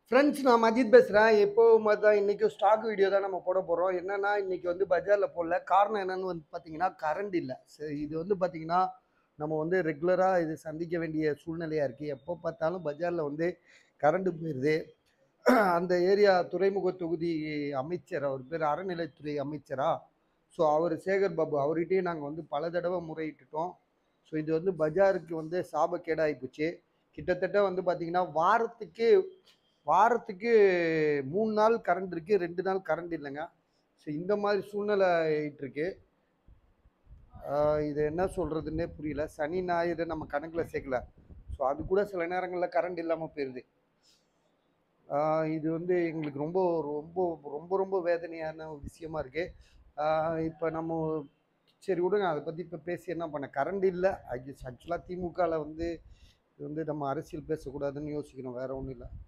Friends நான் மஜித் பேசுகிறேன் எப்போ மாதிரி தான் இன்றைக்கும் ஸ்டாக் வீடியோ தான் நம்ம போட போகிறோம் என்னென்னா இன்றைக்கி வந்து பஜாரில் போடல காரணம் என்னன்னு வந்து பார்த்தீங்கன்னா கரண்ட் இல்லை சரி இது வந்து பார்த்தீங்கன்னா நம்ம வந்து ரெகுலராக இது சந்திக்க வேண்டிய சூழ்நிலையாக இருக்குது எப்போ பார்த்தாலும் பஜாரில் வந்து கரண்ட் போயிடுது அந்த ஏரியா துறைமுக தொகுதி அமைச்சர் அவர் பேர் அறநிலைத்துறை அமைச்சரா ஸோ அவர் சேகர் பாபு அவர்கிட்டயே நாங்கள் வந்து பல தடவை முறையிட்டுட்டோம் ஸோ இது வந்து பஜாருக்கு வந்து சாபக்கேடாகி போச்சு கிட்டத்தட்ட வந்து பார்த்தீங்கன்னா வாரத்துக்கு வாரத்துக்கு மூணு நாள் கரண்ட் இருக்குது ரெண்டு நாள் கரண்ட் இல்லைங்க ஸோ இந்த மாதிரி சூழ்நிலை ஆயிட்டிருக்கு ஆஹ் இது என்ன சொல்கிறதுன்னே புரியல சனி ஞாயிறு நம்ம கணக்கில் சேர்க்கல ஸோ அது கூட சில நேரங்களில் கரண்ட் இல்லாமல் போயிடுது ஆஹ் இது வந்து எங்களுக்கு ரொம்ப ரொம்ப ரொம்ப ரொம்ப வேதனையான ஒரு விஷயமா இருக்குது இப்போ நம்ம சரி விடுங்க அதை பற்றி இப்போ பேசி என்ன பண்ண கரண்ட் இல்லை ஆக்சுவலாக திமுகவில் வந்து இது வந்து நம்ம அரசியல் பேசக்கூடாதுன்னு யோசிக்கணும் வேற ஒன்றும் இல்லை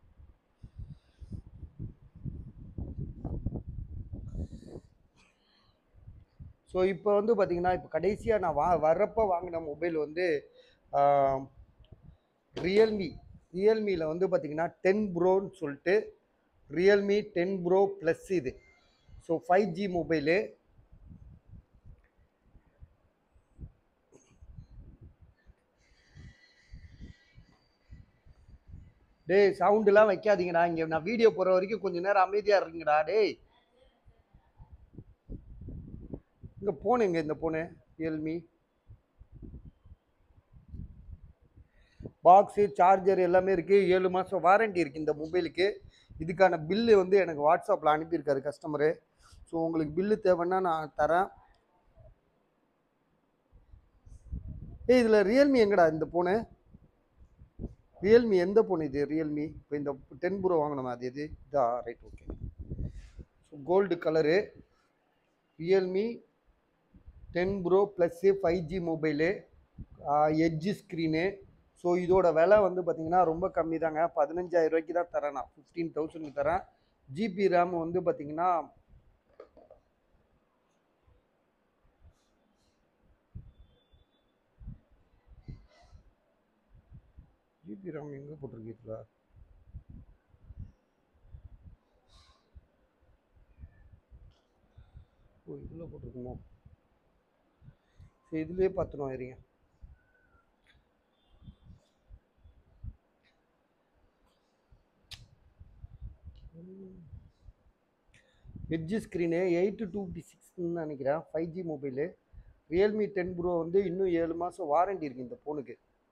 ஸோ இப்போ வந்து பார்த்தீங்கன்னா இப்போ கடைசியாக நான் வா வர்றப்போ வாங்கின மொபைல் வந்து ரியல்மி ரியல்மியில் வந்து பார்த்தீங்கன்னா டென் ப்ரோன்னு சொல்லிட்டு ரியல்மி டென் ப்ரோ ப்ளஸ் இது ஸோ ஃபைவ் ஜி மொபைலு டேய் சவுண்டுலாம் வைக்காதீங்கடா இங்கே நான் வீடியோ போகிற வரைக்கும் கொஞ்ச நேரம் அமைதியாக இருக்குங்கடா டேய் இங்கே போனேங்க இந்த போனு ரியல்மி பாக்ஸு சார்ஜர் எல்லாமே இருக்குது ஏழு மாதம் வாரண்டி இருக்குது இந்த மொபைலுக்கு இதுக்கான பில்லு வந்து எனக்கு வாட்ஸ்அப்பில் அனுப்பியிருக்காரு கஸ்டமரு ஸோ உங்களுக்கு பில்லு தேவைன்னா நான் தரேன் ஏய் இதில் ரியல்மி எங்கடா இந்த ஃபோனு ரியல்மி எந்த ஃபோன் இது ரியல்மி இப்போ இந்த டென் ப்ரோ வாங்கினோம் அது எது இதா right okay so gold colour Realme ten pro plus five G mobile edge screen so இதோட விலை வந்து பார்த்திங்கன்னா ரொம்ப கம்மி தாங்க பதினஞ்சாயிரம் ரூபாய்க்கு தான் தரேன் நான் ஃபிஃப்டீன் தௌசண்ட்க்கு தரேன் ஜிபி ரேம் வந்து பார்த்திங்கன்னா ஜிபி ரேம் எங்கே போட்டிருக்கீங்களா ஓ இதில் போட்டிருக்குமோ சரி இதுலேயே பார்த்துனோம் இருங்க edge screen eight two fifty சிக்ஸ்னு நினைக்கிறேன் five G mobile Realme ten pro வந்து இன்னும் ஏழு மாதம் வாரண்டி இருக்குது இந்த ஃபோனுக்கு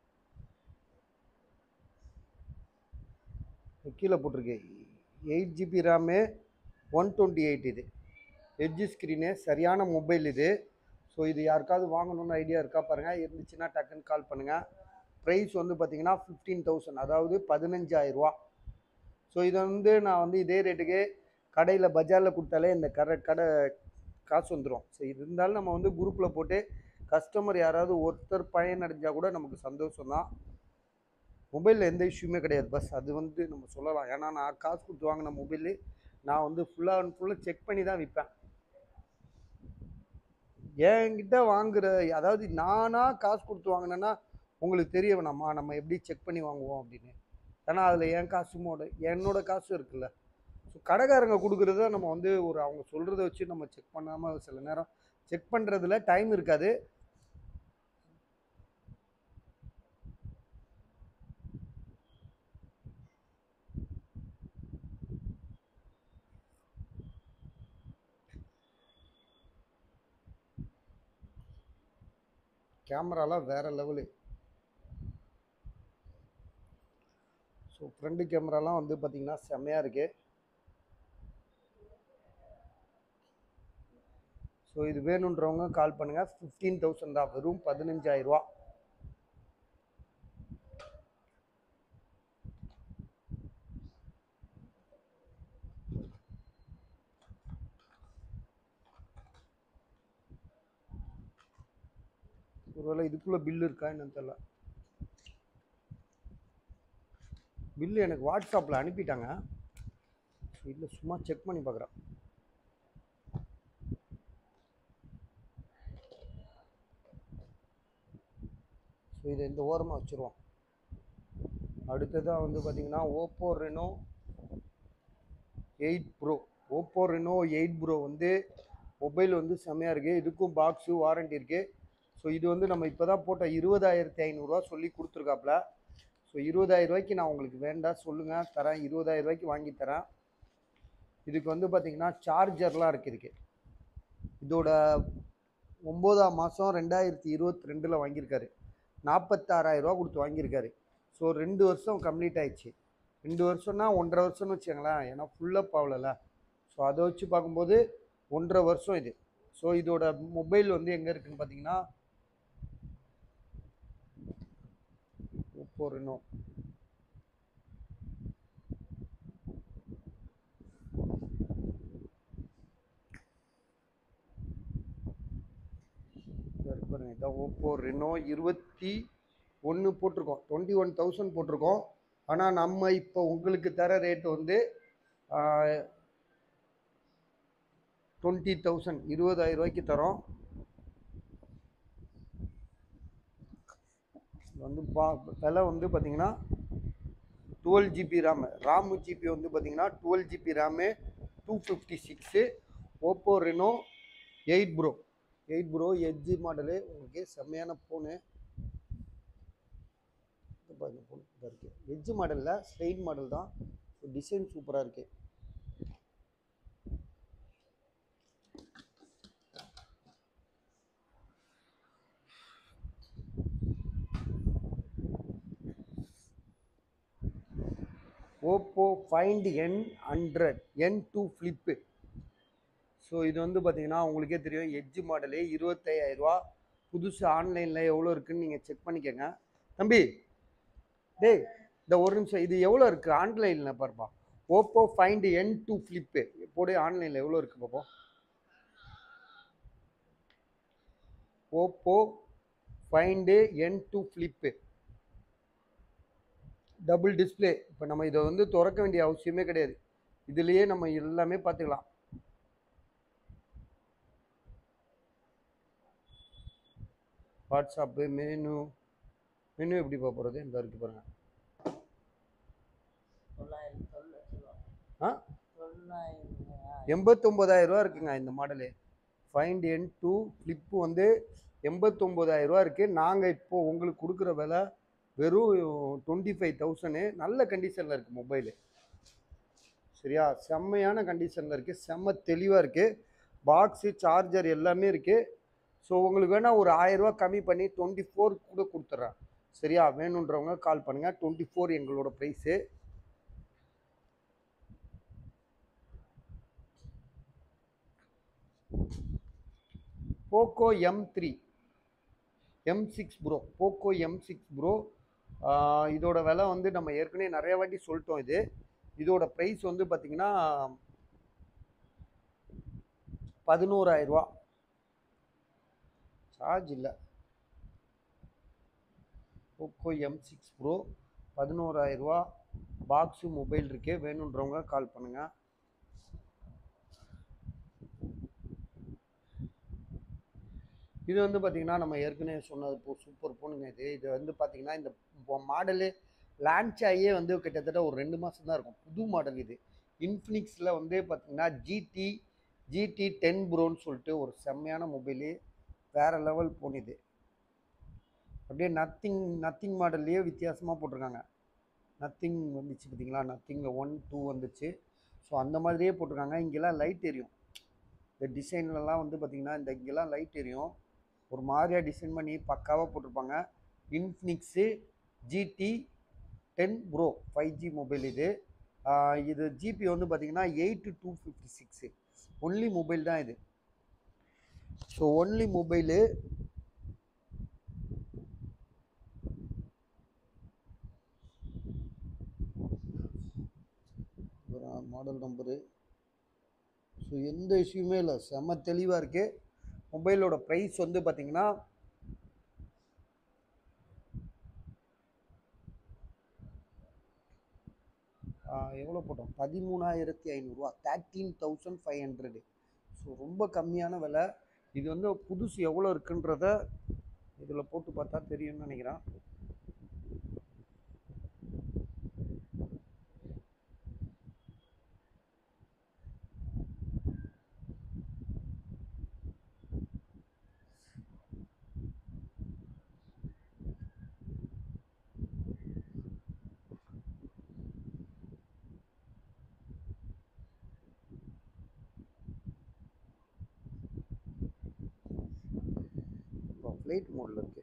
கீழே போட்டிருக்கு eight GB RAM one twenty eight இது எட்ஜு ஸ்க்ரீனு சரியான மொபைல் இது ஸோ இது யாருக்காவது வாங்கணும்னு ஐடியா இருக்கா பாருங்கள் இருந்துச்சுன்னா டக்குன்னு கால் பண்ணுங்கள் ப்ரைஸ் வந்து பார்த்தீங்கன்னா ஃபிஃப்டீன் தௌசண்ட் அதாவது பதினஞ்சாயிரரூவா ஸோ இதை வந்து நான் வந்து இதே ரேட்டுக்கு கடையில் பஜாரில் கொடுத்தாலே இந்த கடை கடை காசு வந்துடும் ஸோ இது இருந்தாலும் நம்ம வந்து குரூப்பில் போட்டு கஸ்டமர் யாராவது ஒருத்தர் பயனடைஞ்சால் கூட நமக்கு சந்தோஷம் தான் மொபைலில் எந்த இஷ்யூமே கிடையாது பஸ் அது வந்து நம்ம சொல்லலாம் ஏன்னா நான் காசு கொடுத்து வாங்கின மொபைலு நான் வந்து ஃபுல்லாக அண்ட் ஃபுல்லாக செக் பண்ணி தான் விற்பேன் என்கிட்ட வாங்குற அதாவது நானாக காசு கொடுத்து வாங்கினேன்னா உங்களுக்கு தெரிய வேணாமா நம்ம எப்படி செக் பண்ணி வாங்குவோம் அப்படின்னு ஏன்னா அதில் என் காசுமோட என்னோட காசும் இருக்குல்ல ஸோ கடைக்காரங்க கொடுக்குறத நம்ம வந்து ஒரு அவங்க சொல்கிறத வச்சு நம்ம செக் பண்ணாமல் சில நேரம் செக் பண்ணுறதுல டைம் இருக்காது கேமராலாம் வேறு லெவலு ஸோ ஃப்ரண்ட் கேமராலாம் வந்து பார்த்திங்கன்னா செம்மையாக இருக்குது ஸோ இது வேணுன்றவங்க கால் பண்ணுங்கள் ஃபிஃப்டீன் தௌசண்ட் தான் வெறும் பதினஞ்சாயிரரூவா ஒருவேளை இதுக்குள்ளே பில் இருக்கா என்னன்னு தெரியல பில்லு எனக்கு வாட்ஸ்அப்பில் அனுப்பிட்டாங்க இல்லை சும்மா செக் பண்ணி பார்க்குறேன் ஸோ இதை இந்த ஓரமாக வச்சுருவோம் அடுத்ததாக வந்து பார்த்திங்கன்னா Oppo Reno eight pro Oppo Reno eight pro வந்து மொபைல் வந்து செம்மையாக இருக்குது இதுக்கும் பாக்ஸு வாரண்டி இருக்குது ஸோ இது வந்து நம்ம இப்போ தான் போட்ட இருபதாயிரத்தி ஐநூறுரூவா சொல்லி கொடுத்துருக்காப்புல ஸோ இருபதாயிரம் ரூபாய்க்கு நான் உங்களுக்கு வேண்டாம் சொல்லுங்கள் தரேன் இருபதாயிரம் ரூபாய்க்கு வாங்கி தரேன் இதுக்கு வந்து பார்த்தீங்கன்னா சார்ஜர்லாம் இருக்குது இதுக்கு இதோட ஒம்போதாம் மாதம் ரெண்டாயிரத்தி இருபத்தி ரெண்டில் வாங்கியிருக்காரு நாற்பத்தாறாயிரரூவா கொடுத்து வாங்கியிருக்காரு ஸோ ரெண்டு வருஷம் கம்ப்ளீட் ஆயிடுச்சு ரெண்டு வருஷம்னா ஒன்றரை வருஷம்னு வச்சுக்கோங்களேன் ஏன்னா ஃபுல்லப் ஆகலல ஸோ அதை வச்சு பார்க்கும்போது ஒன்றரை வருஷம் இது ஸோ இதோட மொபைல் வந்து எங்கே இருக்குன்னு பார்த்தீங்கன்னா ஒப்போ ரெனோ இருக்கு பாருங்க இதான் ஓப்போ ரெனோ இருபத்தி ஒன்று போட்டிருக்கோம் டுவெண்ட்டி ஒன் தௌசண்ட் போட்டிருக்கோம் ஆனால் நம்ம இப்போ உங்களுக்கு தர ரேட் வந்து டுவெண்ட்டி தௌசண்ட் இருபதாயிரம் ரூபாய்க்கு தரோம் இது வந்து பா விலை வந்து பார்த்தீங்கன்னா twelve GB RAM RAM GB வந்து பார்த்தீங்கன்னா twelve GB RAM two fifty six Oppo Reno eight pro eight pro edge model உங்களுக்கு செம்மையான ஃபோனு பாருங்க ஃபோன் இதாக இருக்குது எட்ஜ் மாடலில் ஸ்ட்ரெயின் மாடல் தான் டிசைன் சூப்பராக இருக்குது Oppo Find N hundred N two flip so இது வந்து பார்த்தீங்கன்னா உங்களுக்கே தெரியும் எட்ஜ் மாடலு இருபத்தையாயிரரூவா புதுசு ஆன்லைனில் எவ்வளோ இருக்குன்னு நீங்கள் செக் பண்ணிக்கோங்க தம்பி டேய் இந்த ஒரு நிமிஷம் இது எவ்வளோ இருக்குது ஆன்லைனில் பாருப்பா Oppo Find N two flip போடு ஆன்லைனில் எவ்வளோ இருக்குது பாப்போம் Oppo Find N two flip double display இப்போ நம்ம இதை வந்து திறக்க வேண்டிய அவசியமே கிடையாது இதுலேயே நம்ம எல்லாமே பார்த்துக்கலாம் வாட்ஸ்அப்பு மெனு மெனு எப்படி பார்க்க போகிறது இந்த இருக்கு பாருங்க தொள்ளாயிரம் தொண்ணூ ஆ தொள்ளாயிரம் எண்பத்தொம்போதாயிரம் ரூபா இருக்குங்க இந்த model Find N two flip வந்து எண்பத்தொம்போதாயிரம் ரூபா இருக்குது நாங்கள் இப்போ உங்களுக்கு கொடுக்குற விலை வெறும் டுவெண்ட்டி ஃபைவ் தௌசண்ட் நல்ல கண்டிஷனில் இருக்குது மொபைலு சரியா செம்மையான கண்டிஷனில் இருக்குது செம்ம தெளிவாக இருக்குது பாக்ஸு சார்ஜர் எல்லாமே இருக்குது ஸோ உங்களுக்கு வேணால் ஒரு ஆயிரரூவா கம்மி பண்ணி டுவெண்ட்டி ஃபோர் கூட கொடுத்துட்றேன் சரியா வேணுன்றவங்க கால் பண்ணுங்கள் டுவெண்ட்டி ஃபோர் எங்களோட price Poco M three M six pro Poco M six pro இதோட விலை வந்து நம்ம ஏற்கனவே நிறைய வாட்டி சொல்லிட்டோம் இது இதோட ப்ரைஸ் வந்து பார்த்திங்கன்னா பதினோராயிரரூவா சார்ஜ் இல்லை போக்கோ எம் சிக்ஸ் ப்ரோ பதினோராயிரரூவா பாக்ஸு மொபைல் இருக்கே வேணுன்றவங்க கால் பண்ணுங்கள் இது வந்து பார்த்திங்கன்னா நம்ம ஏற்கனவே சொன்னது இப்போ சூப்பர் பொண்ணுங்க இது இது வந்து பார்த்திங்கன்னா இந்த மாடலு லான்ச் ஆகியே வந்து கிட்டத்தட்ட ஒரு ரெண்டு மாதம் தான் இருக்கும் புது மாடல் இது இன்ஃபினிக்ஸில் வந்து பார்த்திங்கன்னா ஜிடி ஜிடி டென் ப்ரோன்னு சொல்லிட்டு ஒரு செம்மையான மொபைலு வேறு லெவல் ஃபோன் இது அப்படியே நத்திங் நத்திங் மாடல்லையே வித்தியாசமாக போட்டிருக்காங்க நத்திங் வந்துச்சு பார்த்தீங்களா நத்திங்கில் ஒன் டூ வந்துச்சு ஸோ அந்த மாதிரியே போட்டிருக்காங்க இங்கெல்லாம் லைட் எரியும் இந்த டிசைன்லலாம் வந்து பார்த்திங்கன்னா இந்த இங்கெல்லாம் லைட் எரியும் ஒரு மாதிரியாக டிசைன் பண்ணி பக்காவாக போட்டிருப்பாங்க Infinix GT ten pro five G mobile இது ஆஹ் இது ஜிபி வந்து பார்த்தீங்கன்னா eight two fifty six only mobile தான் இது so only mobile model number so எந்த இஷ்யூமே இல்லை செம்ம தெளிவாக இருக்குது மொபைலோட ப்ரைஸ் வந்து பார்த்தீங்கன்னா எவ்வளோ போட்டோம் பதிமூணாயிரத்தி ஐநூறுரூவா thirteen thousand five hundred so ரொம்ப கம்மியான விலை இது வந்து புதுசு எவ்வளோ இருக்குன்றத இதில் போட்டு பார்த்தா தெரியும்னு நினைக்கிறேன் ஃப்ளைட் மோடில் இருக்கு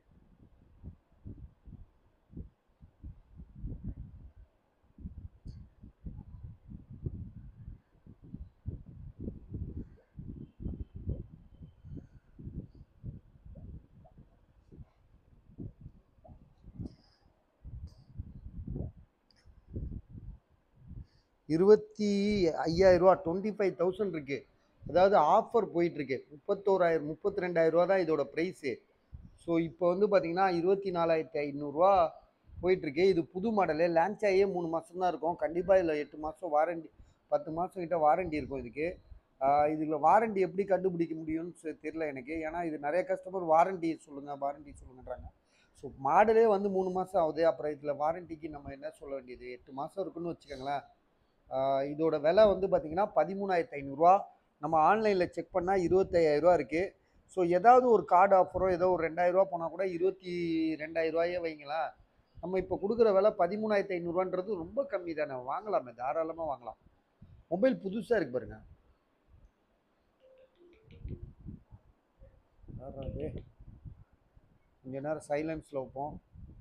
இருபத்தி ஐயாயிரம் ரூபா டுவெண்ட்டி ஃபைவ் தௌசண்ட் இருக்கு அதாவது ஆஃபர் போயிட்டு இருக்கு முப்பத்தோராயிரம் முப்பத்தி ரெண்டாயிரம் ரூபா தான் இதோட ப்ரைஸு ஸோ இப்போ வந்து பார்த்தீங்கன்னா இருபத்தி நாலாயிரத்தி ஐநூறுரூவா போயிட்டு இருக்கு இது புது மாடலு லான்ச் ஆகியே மூணு மாதம் தான் இருக்கும் கண்டிப்பாக இதில் எட்டு மாதம் வாரண்டி பத்து மாதம் கிட்ட வாரண்டி இருக்கும் இதுக்கு இதில் வாரண்டி எப்படி கண்டுபிடிக்க முடியும்னு சொ- தெரியல எனக்கு ஏன்னா இது நிறைய கஸ்டமர் வாரண்டி சொல்லுங்கள் வாரண்டி சொல்லுங்கன்றாங்க ஸோ மாடலே வந்து மூணு மாதம் ஆகுது அப்புறம் இதில் வாரண்டிக்கு நம்ம என்ன சொல்ல வேண்டியது எட்டு மாதம் இருக்குன்னு வச்சுக்கோங்களேன் ஆஹ் இதோட விலை வந்து பார்த்தீங்கன்னா பதிமூணாயிரத்தி ஐநூறுரூவா நம்ம ஆன்லைனில் செக் பண்ணால் இருபத்தையாயிரரூவா இருக்குது ஸோ ஏதாவது ஒரு கார்டு ஆஃபரோ ஏதோ ஒரு ரெண்டாயிரரூவா போனால் கூட இருபத்தி ரெண்டாயிரரூவாயே வைங்களேன் நம்ம இப்போ கொடுக்குற விலை பதிமூணாயிரத்தி ஐநூறுரூவான்றது ரொம்ப கம்மி தானே வாங்கலாமே தாராளமாக வாங்கலாம் மொபைல் புதுசாக இருக்கு பாருங்க யாராவது? கொஞ்ச நேரம் சைலன்ஸில் வைப்போம்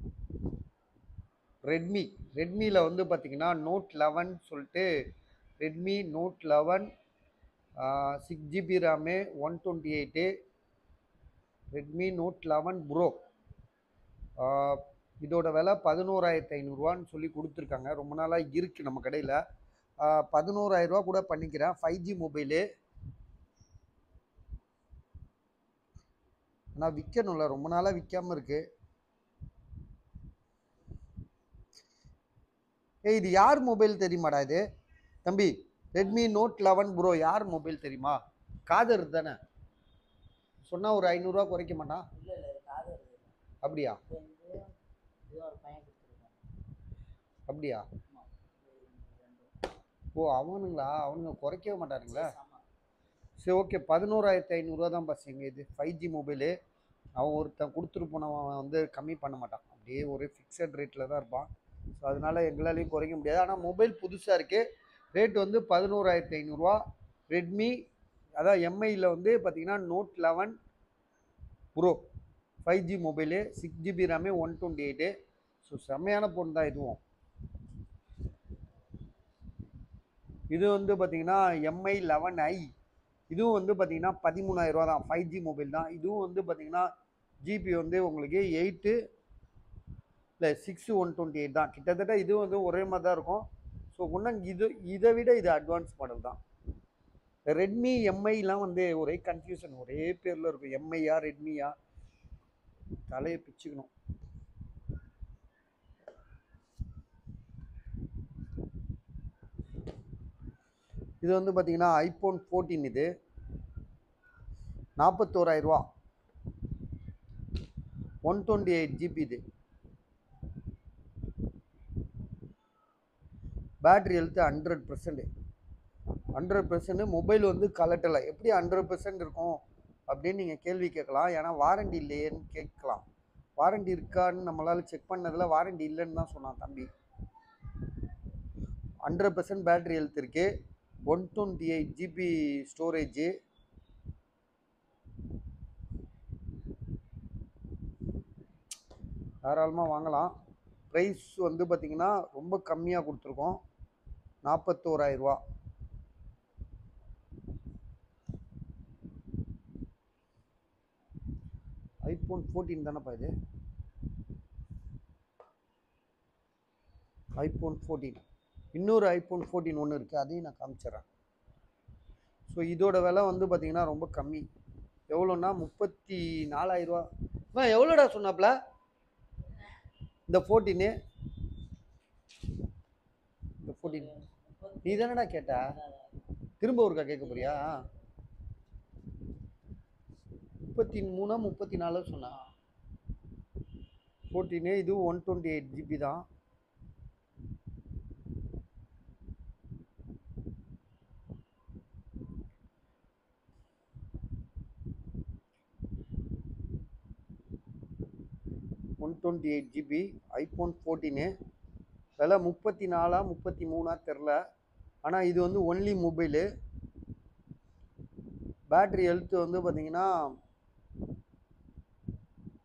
ரெட்மி ரெட்மியில் வந்து பார்த்தீங்கன்னா நோட் லெவன் சொல்லிட்டு Redmi Note eleven six GB RAM one twenty eight Redmi Note eleven pro இதோட விலை பதினோராயிரத்தி ஐநூறுரூவான்னு சொல்லி கொடுத்துருக்காங்க ரொம்ப நாளாக இருக்குது நம்ம கடையில் பதினோராயிரரூவா கூட பண்ணிக்கிறேன் ஃபைவ் ஜி மொபைலு ஆனால் விற்கணும்ல ரொம்ப நாளாக விற்காம இருக்கு ஏய் இது யார் மொபைல் தெரியுமாடா இது தம்பி ரெட்மி நோட் லெவன் ப்ரோ யார் மொபைல் தெரியுமா காதர் தானே சொன்னால் ஒரு ஐநூறுரூவா குறைக்க மாட்டான் இல்லை இல்லை காது வருது அப்படியா இது வந்து இது ஒரு பையன் கொடுத்துருக்கான் அப்படியா ஆமாம் ரெண்டு ஓ அவனுங்களா அவனுங்க குறைக்கவே மாட்டானுங்களா ஆமாம் சரி ஓகே பதினோராயிரத்தி ஐநூறுரூவா தான் பஸ்ஸுங்க இது ஃபைவ் ஜி மொபைலு அவன் ஒருத்தன் கொடுத்துட்டு போனவன் வந்து கம்மி பண்ண மாட்டான் அப்படியே ஒரே ஃபிக்ஸட் ரேட்டில் தான் இருப்பான் ஸோ அதனால் எங்களாலையும் குறைக்க முடியாது ஆனால் மொபைல் புதுசாக இருக்குது ரேட் வந்து பதினோராயிரத்தி ஐநூறுரூவா ரெட்மி அதான் எம்ஐயில் வந்து பார்த்தீங்கன்னா Note eleven pro five G mobile six GB RAM one twenty eight so செம்மையான ஃபோன் தான் இதுவும் இது வந்து பார்த்தீங்கன்னா எம்ஐ லெவன் ஐ இதுவும் வந்து பார்த்தீங்கன்னா பதிமூணாயிரரூவா தான் ஃபைவ் ஜி மொபைல் தான் இதுவும் வந்து பார்த்தீங்கன்னா ஜிபி வந்து உங்களுக்கு எயிட்டு இல்லை சிக்ஸ் ஒன் டுவெண்ட்டி எயிட் தான் கிட்டத்தட்ட இது வந்து ஒரே மாதிரி தான் இருக்கும் ஸோ இன்னும் இது இதை விட இது அட்வான்ஸ் மாடல் தான் ரெட்மி எம்ஐலாம் வந்து ஒரே கன்ஃபியூஷன் ஒரே பேரில் இருக்கும் எம்ஐயா ரெட்மியா தலையை பிச்சுக்கணும் இது வந்து பார்த்தீங்கன்னா ஐஃபோன் ஃபோர்டீன் இது நாற்பத்தோராயிரரூவா ஒன் டுவெண்ட்டி எயிட் ஜிபி இது battery health hundred percent hundred percent mobile வந்து கலட்டலை எப்படி ஹண்ட்ரட் பர்சன்ட் இருக்கும் அப்படின்னு நீங்கள் கேள்வி கேட்கலாம் ஏன்னா வாரண்டி இல்லையேன்னு கேட்கலாம் வாரண்டி இருக்கான்னு நம்மளால் செக் பண்ணதில் வாரண்டி இல்லைன்னு தான் சொன்னான் தம்பி ஹண்ட்ரட் பர்சன்ட் பேட்ரி ஹெல்த் இருக்குது one twenty eight GB storage தாராளமாக வாங்கலாம் ப்ரைஸ் வந்து பார்த்திங்கன்னா ரொம்ப கம்மியாக கொடுத்துருக்கோம் நாற்பத்தோராயிரரூவா ஐஃபோன் ஃபோர்டீன் தானேப்பா இது ஐஃபோன் ஃபோர்டீன் இன்னொரு ஐஃபோன் ஃபோர்டீன் ஒன்று இருக்குது அதையும் நான் காமிச்சிடுறேன் ஸோ இதோட விலை வந்து பார்த்தீங்கன்னா ரொம்ப கம்மி எவ்வளோன்னா முப்பத்தி நாலாயிரரூவா அம்மா எவ்வளோடா சொன்னாப்ல இந்த ஃபோர்டீனு இந்த ஃபோர்டீன் நீ தானடா கேட்ட திரும்ப ஒருக்கா கேட்க போறியா முப்பத்தி மூணா முப்பத்தி நாலு சொன்னா ஃபோர்டீனு இதுவும் ஒன் டுவெண்ட்டி எயிட் ஜிபி தான் one twenty eight GB iPhone fourteen விலை முப்பத்தி நாலா முப்பத்தி மூணா தெரில ஆனால் இது வந்து ஒன்லி மொபைலு பேட்ரி ஹெல்த் வந்து பார்த்தீங்கன்னா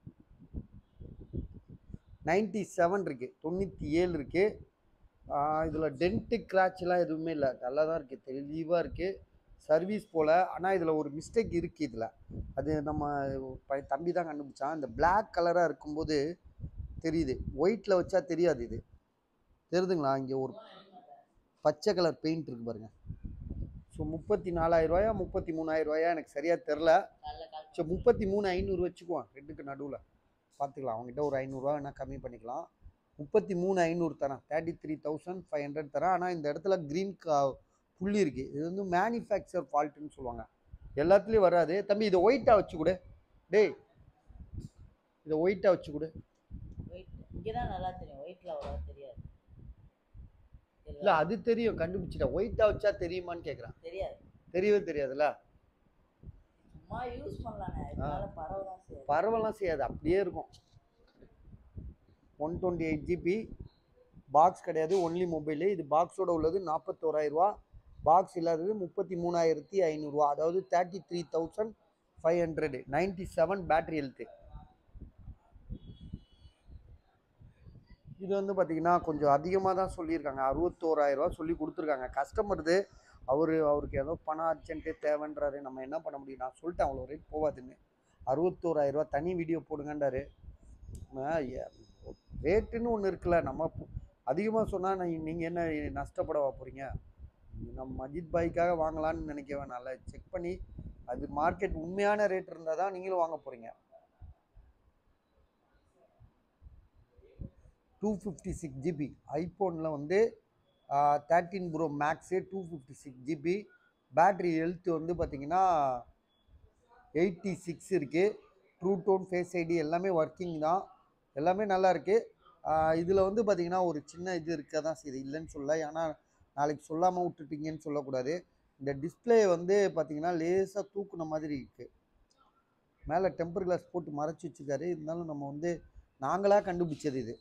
நைன்ட்டி செவன் இருக்குது தொண்ணூற்றி ஏழு இருக்குது இதில் டென்ட்டு கிராட்ச்லாம் எதுவுமே இல்லை நல்லா தான் இருக்குது தெளிவாக இருக்குது சர்வீஸ் போல் ஆனால் இதில் ஒரு மிஸ்டேக் இருக்குது இதில் அது நம்ம ப- தம்பி தான் கண்டுபிடிச்சான் இந்த Black கலராக இருக்கும்போது தெரியுது ஒயிட்டில் வச்சா தெரியாது இது தெரியுதுங்களா இங்கே ஒரு பச்சை கலர் பெயிண்ட் இருக்கு பாருங்க ஸோ முப்பத்தி நாலாயிரம் ரூபாயா முப்பத்தி மூணாயிரம் ரூபாயா எனக்கு சரியாக தெரில காலைல கால் ஸோ முப்பத்தி மூணு ஐநூறு வச்சுக்குவான் ரெண்டுக்கு நடுவில் பார்த்துக்கலாம் அவங்ககிட்ட ஒரு ஐநூறுரூவா வேணால் கம்மி பண்ணிக்கலாம் முப்பத்தி மூணு ஐநூறு தரேன் thirty three thousand five hundred தரேன் ஆனால் இந்த இடத்துல க்ரீன் கா புள்ளி இருக்குது இது வந்து மேனுஃபேக்சர் ஃபால்ட்டுன்னு சொல்லுவாங்க எல்லாத்துலேயும் வராது தம்பி இதை ஒயிட்டாக வச்சு கொடு டேய் இதை ஒயிட்டாக வச்சு கொடு வெயிட் இங்கே தான் நல்லா தெரியும் வெயிட்டில் அவ்வளோவா தெரியாது இல்லை அது தெரியும் கண்டுபிடிச்சிட்டேன் ஒயிட்டாக வச்சா தெரியுமான்னு கேட்குறேன் தெரியாது தெரியவே தெரியாதுல்ல சும்மா யூஸ் பண்ணலாண்ணே இதனால பரவ தான் செய்யாது பரவலாம் செய்யாது அப்படியே இருக்கும் one twenty eight GB box கிடையாது ஒன்லி மொபைலு இது பாக்ஸோட உள்ளது நாற்பத்தோராயிரரூவா பாக்ஸ் இல்லாதது முப்பத்தி மூணாயிரத்தி ஐநூறுரூவா அதாவது thirty three thousand five hundred ninety seven battery health இது வந்து பார்த்தீங்கன்னா கொஞ்சம் அதிகமாக தான் சொல்லியிருக்காங்க அறுபத்தோராயிரரூவா சொல்லி கொடுத்துருக்காங்க கஸ்டமருது அவர் அவருக்கு ஏதோ பணம் அர்ஜென்ட்டு தேவைன்றாரு நம்ம என்ன பண்ண முடியும் நான் சொல்லிட்டேன் அவ்வளோ ரேட் போகாதுன்னு அறுபத்தோராயிரரூவா தனி வீடியோ போடுங்கன்றாரு ரேட்டுன்னு ஒன்று இருக்குல்ல நம்ம அதிகமாக சொன்னால் நீங்கள் என்ன நஷ்டப்படவா போகிறீங்க நம்ம மஜித் பாய்க்காக வாங்கலாம்னு நினைக்க வேணாம்ல செக் பண்ணி அது மார்க்கெட் உண்மையான ரேட் இருந்தால் தான் நீங்களும் வாங்க போகிறீங்க டூ ஃபிஃப்டி சிக்ஸ் ஜிபி ஐஃபோனில் வந்து thirteen pro max two fifty six GB battery health வந்து பார்த்தீங்கன்னா எயிட்டி சிக்ஸ் இருக்குது ட்ரூ டோன் ஃபேஸ் ஐடி எல்லாமே ஒர்க்கிங் தான் எல்லாமே நல்லா இருக்குது இதில் வந்து பார்த்தீங்கன்னா ஒரு சின்ன இது இருக்க தான் செய்யுது இல்லைன்னு சொல்ல ஏன்னா நாளைக்கு சொல்லாமல் விட்டுட்டீங்கன்னு சொல்லக்கூடாது இந்த டிஸ்ப்ளே வந்து பார்த்தீங்கன்னா லேசாக தூக்குன மாதிரி இருக்குது மேலே டெம்பர் கிளாஸ் போட்டு மறைச்சி வச்சுருக்காரு இருந்தாலும் நம்ம வந்து நாங்களாக கண்டுபிடிச்சது இது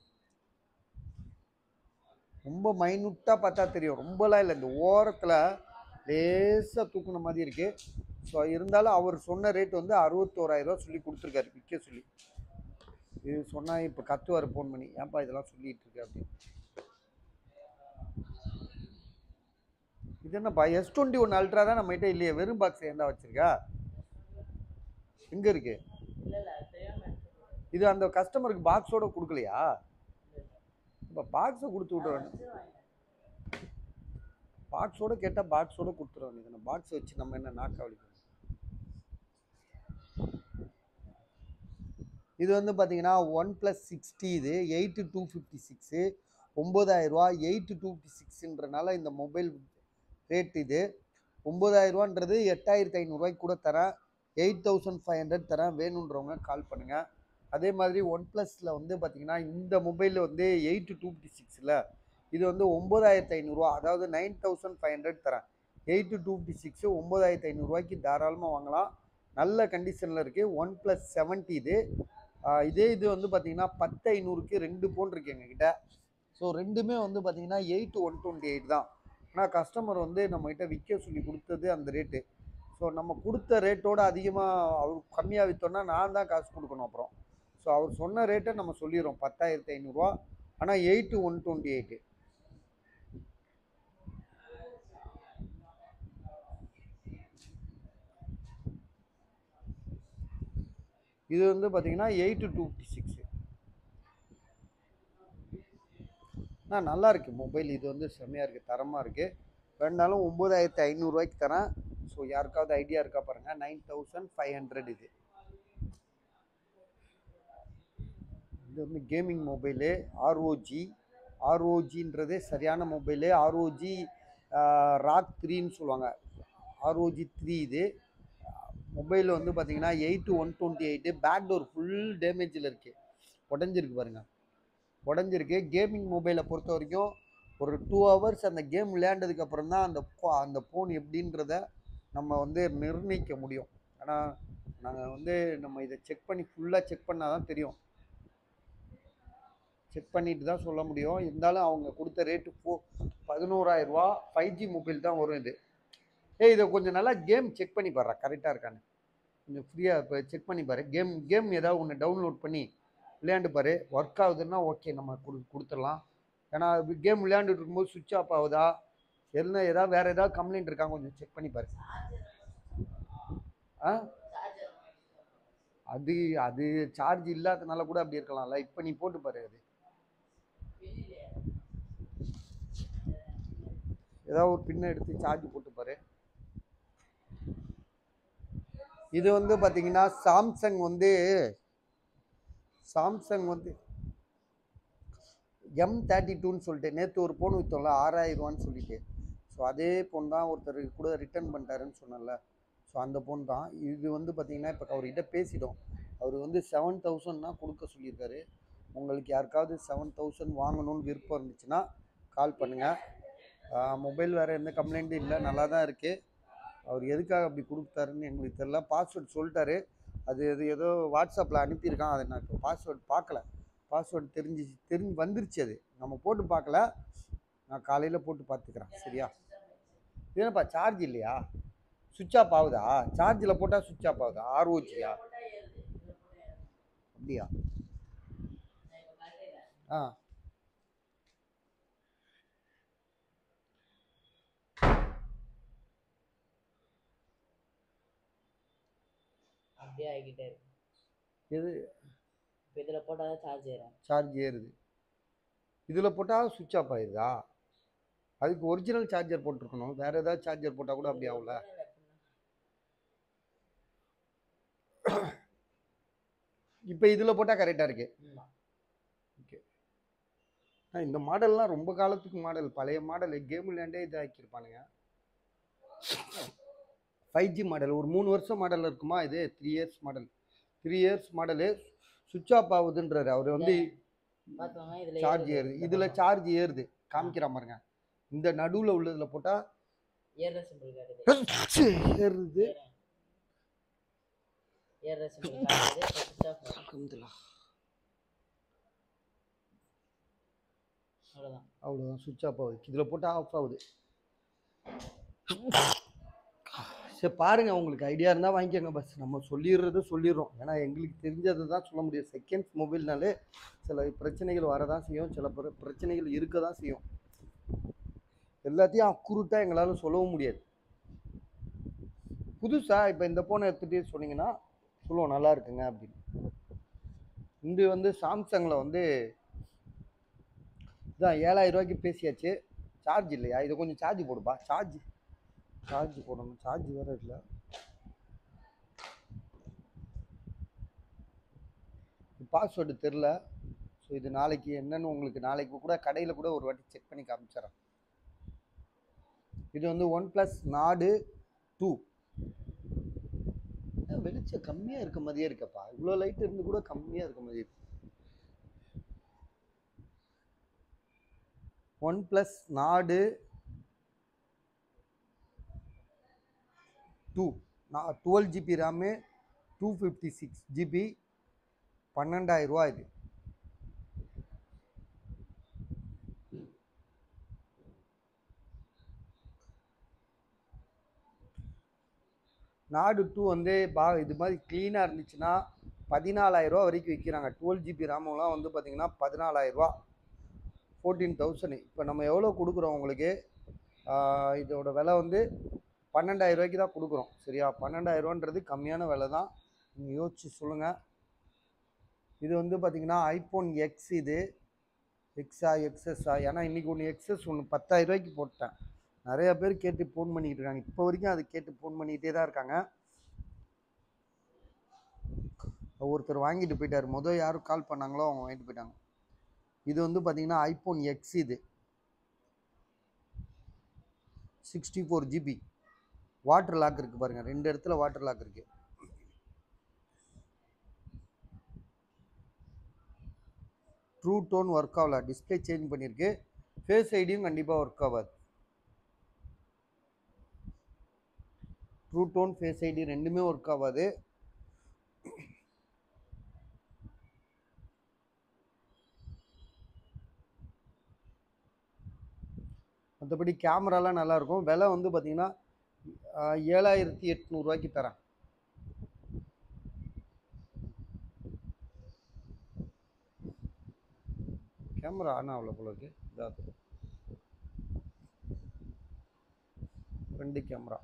ரொம்ப மைனூட்டாக பார்த்தா தெரியும் ரொம்பலாம் இல்லை இந்த ஓரத்தில் லேசாக தூக்குன மாதிரி இருக்குது ஸோ இருந்தாலும் அவர் சொன்ன ரேட் வந்து அறுபத்தோராயிரரூவா சொல்லி கொடுத்துருக்காரு விற்க சொல்லி இது சொன்னால் இப்போ கத்துவார் ஃபோன் பண்ணி ஏன்ப்பா இதெல்லாம் சொல்லிட்டு இருக்க அப்படின்னு இது என்னப்பா எஸ் டுவெண்ட்டி ஒன் அல்ட்ரா தான் நம்மகிட்ட இல்லையே வெறும் பாக்ஸ் ஏன்டா வச்சிருக்கா எங்கே இருக்கு இல்லை இல்லை தெரியாமல் எடுத்துக்கிறேன் இது அந்த கஸ்டமருக்கு பாக்ஸோட கொடுக்கலையா இப்போ பாக்ஸை கொடுத்து விட்றேன் பாக்ஸோட கேட்டால் பாக்ஸோட கொடுத்துருவாங்க இதை பாக்ஸ் வச்சு நம்ம என்ன நாக்க வலிக்கணும் இது வந்து பார்த்தீங்கன்னா ஒன் ப்ளஸ் சிக்ஸ்டி இது எயிட்டு டூ ஃபிஃப்டி சிக்ஸு ஒம்பதாயிரரூவா எயிட்டு டூ ஃபிஃப்டி சிக்ஸுன்றனால இந்த மொபைல் ரேட் இது ஒம்பதாயிரரூவான்றது எட்டாயிரத்தி ஐநூறுரூவாய்க்கு கூட தரேன் எயிட் தௌசண்ட் ஃபைவ் ஹண்ட்ரட் தரேன் வேணுன்றவங்க கால் பண்ணுங்கள் அதே மாதிரி ஒன் ப்ளஸில் வந்து பார்த்தீங்கன்னா இந்த மொபைலில் வந்து எயிட் டூ ஃபிஃப்டி சிக்ஸில் இது வந்து ஒம்பதாயிரத்து ஐநூறுரூவா அதாவது நைன் தௌசண்ட் ஃபைவ் ஹண்ட்ரட் தரேன் எயிட் டூ ஃபிஃப்டி சிக்ஸு ஒம்பதாயிரத்து ஐநூறுரூவாய்க்கு தாராளமாக வாங்கலாம் நல்ல கண்டிஷனில் இருக்குது ஒன் ப்ளஸ் செவன்ட்டி இது ஆஹ் இதே இது வந்து பார்த்தீங்கன்னா பத்து ஐநூறுக்கு ரெண்டு ஃபோன் இருக்கு எங்ககிட்ட ஸோ ரெண்டுமே வந்து பார்த்தீங்கன்னா எயிட் ஒன் டுவெண்ட்டி எயிட் தான் ஆனால் கஸ்டமர் வந்து நம்மகிட்ட விற்க சொல்லி கொடுத்தது அந்த ரேட்டு ஸோ நம்ம கொடுத்த ரேட்டோட அதிகமாக அவர் கம்மியாக விற்றோன்னா நான் தான் காசு கொடுக்கணும் அப்புறம் ஸோ அவர் சொன்ன ரேட்டை நம்ம சொல்லிடுறோம் பத்தாயிரத்தி ஐநூறுரூவா ஆனால் எயிட்டு ஒன் டுவெண்ட்டி எயிட்டு இது வந்து பார்த்தீங்கன்னா எயிட்டு டூ ஃபிஃப்டி சிக்ஸு ஆ நல்லா இருக்கு மொபைல் இது வந்து செம்மையாக இருக்குது தரமாக இருக்குது வேணாலும் ஒம்பதாயிரத்தி ஐநூறுரூவாய்க்கு தரேன் ஸோ யாருக்காவது ஐடியா இருக்கா பாருங்கள் நைன் தௌசண்ட் ஃபைவ் ஹண்ட்ரட் இது இது வந்து கேமிங் மொபைலு ஆர்ஓஜி ஆர்ஓஜின்றதே சரியான மொபைலு ஆர்ஓஜி ராக் த்ரீன்னு சொல்லுவாங்க ஆர்ஓஜி த்ரீ இது மொபைல் வந்து பார்த்தீங்கன்னா eight one twenty eight back door full டேமேஜில் இருக்குது உடஞ்சிருக்கு பாருங்கள் உடஞ்சிருக்கு கேமிங் மொபைலை பொறுத்த வரைக்கும் ஒரு டூ ஹவர்ஸ் அந்த கேம் விளையாண்டதுக்கு அப்புறம் தான் அந்த pho- அந்த ஃபோன் எப்படின்றத நம்ம வந்து நிர்ணயிக்க முடியும் ஆனால் நாங்கள் வந்து நம்ம இதை செக் பண்ணி ஃபுல்லாக செக் பண்ணால் தான் தெரியும் செக் பண்ணிட்டு தான் சொல்ல முடியும் இருந்தாலும் அவங்க கொடுத்த ரேட்டு ஃபோ பதினோராயிரரூவா ஃபைவ் ஜி மொபைல் தான் வரும் இது ஏய் இதை கொஞ்சம் நல்லா கேம் செக் பண்ணி பாரு கரெக்டாக இருக்கான்னு கொஞ்சம் ஃப்ரீயாக இப்போ செக் பண்ணி பாரு கேம் கேம் ஏதாவது ஒன்று டவுன்லோட் பண்ணி விளையாண்டு பாரு ஒர்க் ஆகுதுன்னா ஓகே நம்ம கொடு கொடுத்துடலாம் ஏன்னா கேம் விளையாண்டுட்டு இருக்கும்போது சுவிட்ச் ஆஃப் ஆகுதா என்ன ஏதாவது வேறு ஏதாவது கம்ப்ளைண்ட் இருக்கா கொஞ்சம் செக் பண்ணி பாரு ஆ அது அது சார்ஜ் இல்லாதனால கூட அப்படி இருக்கலாம்ல இப்போ நீ போட்டு பாரு அது ஏதாவது ஒரு பின்னை எடுத்து சார்ஜ் போட்டு பாரு இது வந்து பார்த்தீங்கன்னா சாம்சங் வந்து சாம்சங் வந்து எம் தேர்ட்டி டூன்னு சொல்லிட்டு நேற்று ஒரு ஃபோன் விற்றோம்ல ஆறாயிரம் ரூபான்னு சொல்லிட்டு ஸோ அதே ஃபோன் தான் ஒருத்தர் கூட ரிட்டர்ன் பண்ணிட்டாருன்னு சொன்னேன்ல ஸோ அந்த ஃபோன் தான் இது வந்து பார்த்தீங்கன்னா இப்போ அவர்கிட்ட பேசிட்டோம் அவர் வந்து செவன் தௌசண்ட் தான் கொடுக்க சொல்லியிருக்காரு உங்களுக்கு யாருக்காவது செவன் தௌசண்ட் வாங்கணும்னு விருப்பம் இருந்துச்சுன்னா கால் பண்ணுங்கள் மொபைல் வேறு எந்த கம்ப்ளைண்ட்டும் இல்லை நல்லா தான் இருக்குது அவர் எதுக்காக அப்படி கொடுத்தாருன்னு எங்களுக்கு தெரியல பாஸ்வேர்ட் சொல்லிட்டாரு அது அது ஏதோ வாட்ஸ்அப்பில் அனுப்பியிருக்கான் அதை நான் இப்போ பாஸ்வேர்ட் பார்க்கல பாஸ்வேர்டு தெரிஞ்சு தெரிஞ்சு வந்துருச்சு அது நம்ம போட்டு பார்க்கல நான் காலையில் போட்டு பார்த்துக்கிறேன் சரியா ஏன்னப்பா சார்ஜ் இல்லையா சுவிட்ச் ஆஃப் ஆகுதா சார்ஜில் போட்டால் சுவிட்ச் ஆஃப் ஆகுதா ஆர்ஓஜியா அப்படியா ஆ அப்படியே ஆகிக்கிட்டே இருக்கு எது இப்போ இதில் போட்டால் தான் சார்ஜ் ஏறும் சார்ஜ் ஏறுது இதில் போட்டால் சுவிட்ச் ஆஃப் ஆயிடுதா அதுக்கு ஒரிஜினல் சார்ஜர் போட்டிருக்கணும் வேறு ஏதாவது சார்ஜர் போட்டால் கூட அப்படி ஆகல இப்போ இதில் போட்டால் கரெக்டாக இருக்கு ஆமாம் ஆ, இந்த மாடல்லாம் ரொம்ப காலத்துக்கு மாடல் பழைய மாடல் கேம் விளையாண்டே இதாக்கியிருப்பானுங்க ஃபைவ் ஜி மாடல் ஒரு மூணு வருஷம் மாடல் இருக்குமா இது three years model three years model சுவிட்ச் ஆஃப் ஆகுதுன்றாரு அவர் வந்து பார்த்தோம்னா இதில் சார்ஜ் ஏறுது இதில் சார்ஜ் ஏறுது காமிக்கிறா பாருங்க இந்த நடுவில் உள்ளதில் போட்டால் ஏறுற சிம்பிள் காட்டுது ஏறுது ஏறுற சிம்பிள் காட்டுது இப்போ சுவிட்ச் ஆஃப் அல்ஹம்துலில்லாஹ். அவ்வளோதான் அவ்வளோதான் சுவிட்ச் ஆஃப் ஆகுது இதில் போட்டால் ஆஃப் ஆகுது சரி பாருங்க உங்களுக்கு ஐடியா இருந்தால் வாங்கிக்கோங்க பஸ் நம்ம சொல்லிடுறது சொல்லிடுறோம் ஏன்னா எங்களுக்கு தெரிஞ்சது தான் சொல்ல முடியும் செகண்ட்ஸ் மொபைல்னாலே சில பிரச்சனைகள் வரதான் செய்யும் சில பிர பிரச்சனைகள் இருக்க தான் செய்யும் எல்லாத்தையும் அக்குருட்டாக எங்களால் சொல்லவும் முடியாது புதுசாக இப்போ இந்த ஃபோனை எடுத்துகிட்டு சொன்னீங்கன்னா சொல்லுவோம் நல்லா இருக்குங்க அப்படின்னு இது வந்து சாம்சங்கில் வந்து இதான் ஏழாயிரம் ரூபாய்க்கு பேசியாச்சு சார்ஜ் இல்லையா இதை கொஞ்சம் சார்ஜ் போடுப்பா சார்ஜ் சார்ஜ் போடணும் சார்ஜ் வேறு இல்லை பாஸ்வேர்டு தெரில ஸோ இது நாளைக்கு என்னன்னு உங்களுக்கு நாளைக்கு கூட கடையில் கூட ஒரு வாட்டி செக் பண்ணி காமிச்சிடறேன் இது வந்து ஒன் ப்ளஸ் நாடு டூ வெளிச்சம் கம்மியாக இருக்க மாதிரியே இருக்கப்பா இவ்வளோ லைட் இருந்து கூட கம்மியாக இருக்க மாதிரி இருக்கு ஒன் ப்ளஸ் நாடு டூ நான் twelve GB RAM two fifty six GB பன்னெண்டாயிரரூவா இது நாடு டூ வந்து பா இது மாதிரி க்ளீனாக இருந்துச்சுன்னா பதினாலாயிரரூவா வரைக்கும் விற்கிறாங்க டுவெல் ஜிபி ரேமெல்லாம் வந்து பார்த்தீங்கன்னா பதினாலாயிரரூவா ஃபோர்டீன் தௌசண்ட் இப்போ நம்ம எவ்வளோ கொடுக்குறோம் உங்களுக்கு ஆஹ் இதோட விலை வந்து பன்னெண்டாயிரம் ரூபாய்க்கு தான் கொடுக்குறோம் சரியா பன்னெண்டாயிரரூவான்றது கம்மியான விலை தான் நீங்கள் யோசிச்சு சொல்லுங்கள் இது வந்து பார்த்தீங்கன்னா ஐஃபோன் எக்ஸ் இது எக்ஸா எக்ஸஸ்ஸா ஏன்னா இன்றைக்கி ஒன்று எக்ஸஸ் ஒன்று பத்தாயிரம் ரூபாய்க்கு போட்டேன் நிறையா பேர் கேட்டு ஃபோன் பண்ணிக்கிட்டு இருக்காங்க இப்போ வரைக்கும் அது கேட்டு ஃபோன் பண்ணிக்கிட்டே தான் இருக்காங்க ஒருத்தர் வாங்கிட்டு போயிட்டார் மொதல் யாரும் கால் பண்ணாங்களோ அவங்க வாங்கிட்டு போயிட்டாங்க இது வந்து பார்த்தீங்கன்னா ஐஃபோன் எக்ஸ் இது sixty four GB water lock இருக்குது பாருங்கள் ரெண்டு இடத்துல வாட்டர் லாக் இருக்குது ட்ரூ டோன் ஒர்க் ஆகல டிஸ்பிளே சேஞ்ச் பண்ணியிருக்கு ஃபேஸ் ஐடியும் கண்டிப்பாக ஒர்க் ஆகாது ட்ரூ டோன் ஃபேஸ் ஐடி ரெண்டுமே ஒர்க் ஆகாது மற்றபடி கேமராலாம் நல்லாயிருக்கும் விலை வந்து பார்த்தீங்கன்னா ஆஹ், ஏழாயிரத்தி எட்நூறுவாய்க்கு தரேன் கேமரா ஆன் ஆகல போல இருக்கு இதாக ரெண்டு கேமரா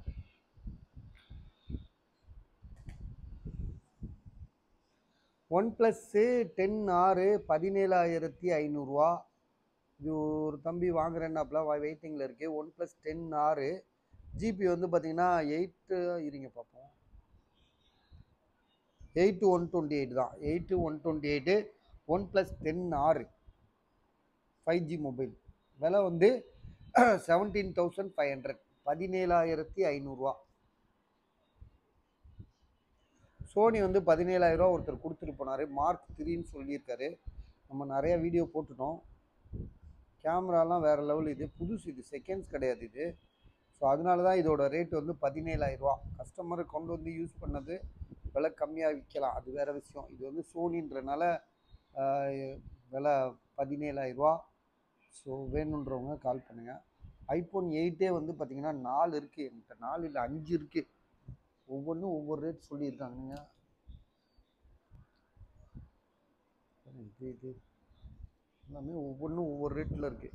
ஒன் ப்ளஸ்ஸு டென் ஆறு பதினேழாயிரத்தி ஐநூறுரூவா இது ஒரு தம்பி வாங்குறேன்னாப்ல வெயிட்டிங்கில் இருக்குது ஒன் ப்ளஸ் டென் ஆறு ஜிபி வந்து பார்த்தீங்கன்னா எயிட்டு இருங்க பார்ப்போம் எயிட்டு ஒன் டுவெண்ட்டி எயிட் தான் eight one twenty eight OnePlus ten ஆறு ஃபைவ் ஜி மொபைல் விலை வந்து செவன்டீன் தௌசண்ட் ஃபைவ் ஹண்ட்ரட் பதினேழாயிரத்தி ஐநூறுரூவா சோனி வந்து பதினேழாயிரரூவா ஒருத்தர் கொடுத்துட்டு போனார் மார்க் த்ரீன்னு சொல்லியிருக்காரு நம்ம நிறைய வீடியோ போட்டுட்டோம் கேமராலாம் வேறு லெவல் இது புதுசு இது செகண்ட்ஸ் கிடையாது இது ஸோ அதனால தான் இதோட ரேட் வந்து பதினேழாயிரரூவா கஸ்டமர் கொண்டு வந்து யூஸ் பண்ணது விலை கம்மியாக விற்கலாம் அது வேறு விஷயம் இது வந்து சோனின்றனால ஆஹ், விலை பதினேழாயிரரூவா ஸோ வேணுன்றவங்க கால் பண்ணுங்கள் ஐஃபோன் எயிட்டே வந்து பார்த்தீங்கன்னா நாலு இருக்குது என்கிட்ட நாலு இல்லை அஞ்சு இருக்குது ஒவ்வொன்றும் ஒவ்வொரு ரேட் சொல்லியிருக்காங்கங்க இது இது எல்லாமே ஒவ்வொன்றும் ஒவ்வொரு ரேட்டில் இருக்குது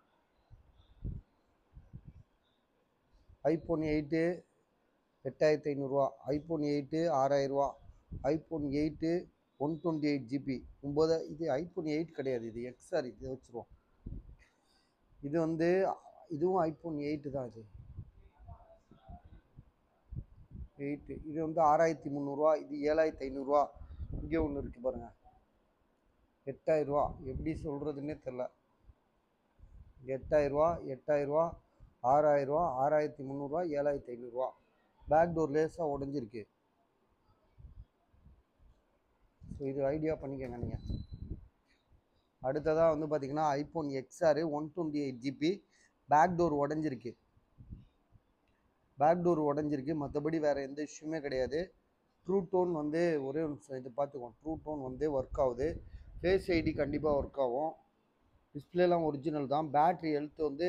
ஐஃபோன் எயிட்டு எட்டாயிரத்தி ஐநூறுரூவா ஐஃபோன் எயிட்டு ஆறாயிரரூவா iPhone eight one twenty eight GB ஒம்பது இது ஐஃபோன் எயிட் கிடையாது இது எக்ஸ்ஆர் இது வச்சுருவோம் இது வந்து இதுவும் ஐஃபோன் எயிட்டு தான் இது எயிட்டு இது வந்து ஆறாயிரத்தி முந்நூறுரூவா இது ஏழாயிரத்தி ஐநூறுரூவா இங்கே ஒன்று இருக்குது பாருங்கள் எட்டாயிரரூவா எப்படி சொல்கிறதுன்னே தெரில எட்டாயிரரூவா எட்டாயிரரூவா ஆறாயிரரூவா ஆறாயிரத்தி முந்நூறுரூவா ஏழாயிரத்தி ஐநூறுரூவா பேக் டோர் லேஸாக உடஞ்சிருக்கு ஸோ இது ஐடியா பண்ணிக்கங்க நீங்கள் அடுத்ததாக வந்து பார்த்தீங்கன்னா iPhone XR one twenty eight GB back door உடஞ்சிருக்கு பேக் டோர் உடஞ்சிருக்கு மற்றபடி வேறு எந்த இஷ்யூமே கிடையாது ட்ரூ டோன் வந்து ஒரே ஒரு நிமிஷம் இது பார்த்துக்கோங்க ட்ரூ டோன் வந்து ஒர்க் ஆகுது ஃபேஸ் ஐடி கண்டிப்பாக ஒர்க் ஆகும் டிஸ்பிளேலாம் ஒரிஜினல் தான் பேட்ரி ஹெல்த் வந்து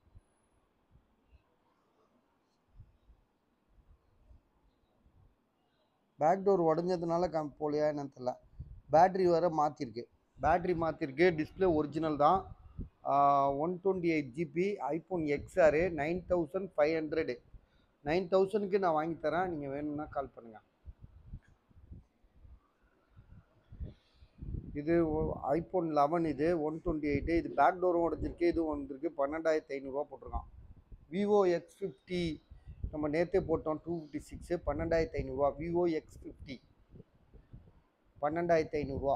பேக் டோர் உடஞ்சதுனால கம் போலையா என்னன்னு தெரில பேட்ரி வேறு மாற்றிருக்கு பேட்ரி மாற்றிருக்கு டிஸ்பிளே ஒரிஜினல் தான் one twenty eight GB iPhone XR nine thousand five hundred nine தௌசண்ட்க்கு நான் வாங்கி தரேன் நீங்கள் வேணும்னா கால் பண்ணுங்கள் இது ஐஃபோன் லெவன் இது ஒன் டுவெண்ட்டி எயிட்டு இது பேக் டோரும் உடஞ்சிருக்கு இதுவும் வந்திருக்கு பன்னெண்டாயிரத்தி ஐநூறுரூவா போட்டிருக்கான் விவோ எக்ஸ் ஃபிஃப்டி நம்ம நேற்றே போட்டோம் டூ ஃபிஃப்டி சிக்ஸு பன்னெண்டாயிரத்தி ஐநூறுரூவா விவோ எக்ஸ் ஃபிஃப்டி பன்னெண்டாயிரத்தி ஐநூறுரூவா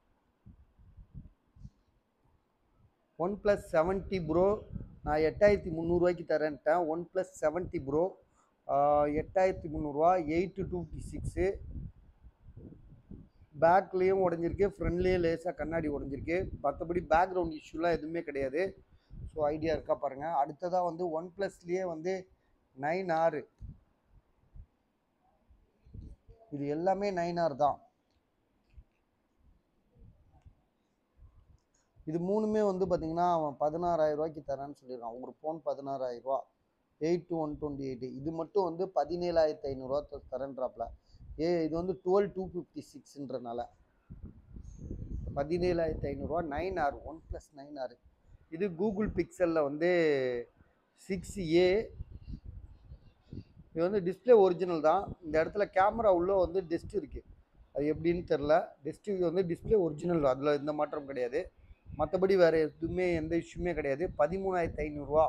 ஒன் ப்ளஸ் செவன்ட்டி ப்ரோ நான் எட்டாயிரத்தி முந்நூறுரூவாய்க்கு தரேன்ட்டேன் ஒன் ப்ளஸ் செவன்ட்டி ப்ரோ எட்டாயிரத்தி முந்நூறுரூவா எயிட்டு டூ ஃபிஃப்டி சிக்ஸு பேக்லேயும் உடஞ்சிருக்கு ஃப்ரண்ட்லேயும் லேசாக கண்ணாடி உடஞ்சிருக்கு மற்றபடி பேக்ரவுண்ட் இஷ்யூலாம் எதுவுமே கிடையாது ஸோ ஐடியா இருக்கா பாருங்கள் அடுத்ததாக வந்து ஒன் ப்ளஸ்லேயே வந்து நைன் ஆறு இது எல்லாமே நைன் ஆர் தான் இது மூணுமே வந்து பார்த்தீங்கன்னா அவன் பதினாறாயிரம் ரூபாய்க்கு தரேன்னு சொல்லியிருக்கான் ஒரு ஃபோன் பதினாறாயிரம் ரூபா eight two one twenty eight இது மட்டும் வந்து பதினேழாயிரத்தி ஐநூறுரூவா தரேன்றாப்ல ஏ இது வந்து டுவெல் டூ ஃபிஃப்டி சிக்ஸ்ன்றனால பதினேழாயிரத்தி ஐநூறுரூவா nine R OnePlus nine R இது கூகுள் பிக்சலில் வந்து சிக்ஸ் ஏ இது வந்து டிஸ்பிளே ஒரிஜினல் தான் இந்த இடத்துல கேமரா உள்ளே வந்து டெஸ்ட் இருக்குது அது எப்படின்னு தெரில டெஸ்ட் வந்து டிஸ்பிளே ஒரிஜினல் அதில் எந்த மாற்றம் கிடையாது மற்றபடி வேறு எதுவுமே எந்த இஷ்யூமே கிடையாது பதிமூணாயிரத்தி ஐநூறுரூவா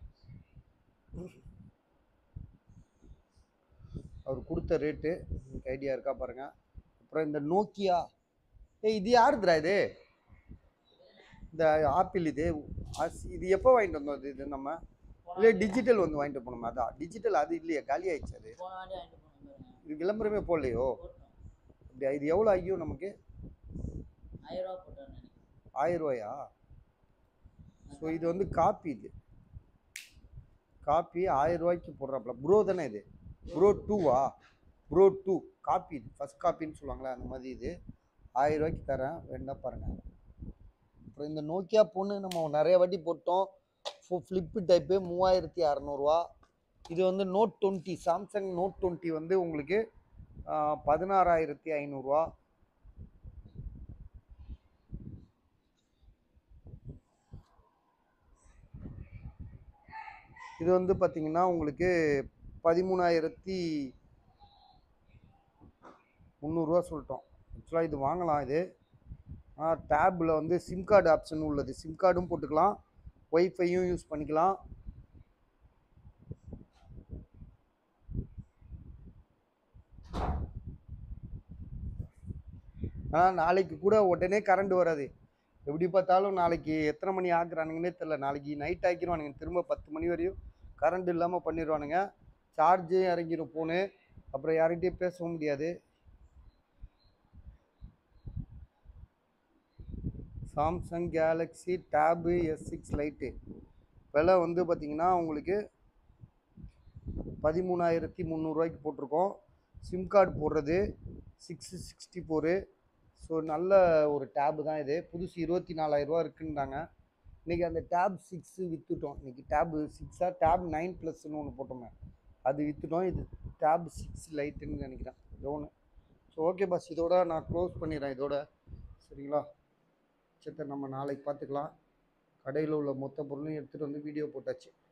அவர் கொடுத்த ரேட்டு உங்களுக்கு ஐடியா இருக்கா பாருங்கள் அப்புறம் இந்த நோக்கியா ஏய் இது யாருதுடா இது இந்த ஆப்பிள் இது அஸ்- இது எப்போ வாங்கிட்டு வந்தோம் இது இது நம்ம இல்லை டிஜிட்டல் வந்து வாங்கிட்டு போனோம் அதான் டிஜிட்டல் அது இல்லையா காலி ஆயிடுச்சு அது போன வாட்டி வாங்கிட்டு போனோம் பாருங்க இது விளம்பரமே போடலையோ போட்டோம் அப்படியா இது எவ்வளோ ஐயோ நமக்கு ஆயிரம் ரூபா போட்டோம்னு நினைக்கிறேன் ஆயிரம் ரூபாயா ஸோ இது வந்து காப்பி இது காப்பி ஆயிரம் ரூபாய்க்கு போடுறாப்புல ப்ரோ தானே இது ப்ரோ டூவா ப்ரோ டூ காப்பி இது ஃபஸ்ட் காப்பின்னு சொல்லுவாங்களே அந்த மாதிரி இது ஆயிரம் ரூபாய்க்கு தரேன் வேண்டா பாருங்கள் அப்புறம் இந்த நோக்கியா பொண்ணு நம்ம நிறைய வாட்டி போட்டோம் ஃப்ளிப்பு டைப்பு மூவாயிரத்தி அறநூறுவா இது வந்து Note twenty Samsung Note twenty வந்து உங்களுக்கு ஆஹ், பதினாறாயிரத்தி ஐநூறுரூவா இது வந்து பார்த்தீங்கன்னா உங்களுக்கு பதிமூணாயிரத்தி முந்நூறுரூவா சொல்லிட்டோம் ஆக்சுவலாக இது வாங்கலாம் இது ஆனால் டேப்பில் வந்து சிம் கார்டு ஆப்ஷன் உள்ளது சிம் கார்டும் போட்டுக்கலாம் ஒய்ஃபையும் யூஸ் பண்ணிக்கலாம் ஆனால் நாளைக்கு கூட உடனே கரண்ட் வராது எப்படி பார்த்தாலும் நாளைக்கு எத்தனை மணி ஆக்குறானுங்கன்னே தெரில நாளைக்கு நைட் ஆக்கிடுவானுங்க திரும்ப பத்து மணி வரையும் கரண்ட் இல்லாமல் பண்ணிடுவானுங்க சார்ஜே இறங்கிடும் ஃபோனு அப்புறம் யார்கிட்டயும் பேசவும் முடியாது Samsung Galaxy tab S six lite விலை வந்து பார்த்திங்கன்னா உங்களுக்கு பதிமூணாயிரத்தி முந்நூறுரூவாய்க்கு போட்டிருக்கோம் சிம் கார்டு போடுறது சிக்ஸ் சிக்ஸ்டி ஃபோரு ஸோ நல்ல ஒரு டேபு தான் இது புதுசு இருபத்தி நாலாயிரரூவா இருக்குன்றாங்க இன்றைக்கி அந்த டேப் சிக்ஸு விற்றுட்டோம் இன்றைக்கி டேபு சிக்ஸாக டேப் நைன் ப்ளஸ்ன்னு ஒன்று போட்டோமே அது விற்றுட்டோம் இது டேப் சிக்ஸ் லைட்டுன்னு நினைக்கிறேன் இது ஒன்று ஸோ ஓகே பஸ் இதோட நான் க்ளோஸ் பண்ணிடுறேன் இதோட சரிங்களா சரி நம்ம நாளைக்கு பார்த்துக்கலாம் கடையில் உள்ள மொத்த பொருளையும் எடுத்துகிட்டு வந்து வீடியோ போட்டாச்சு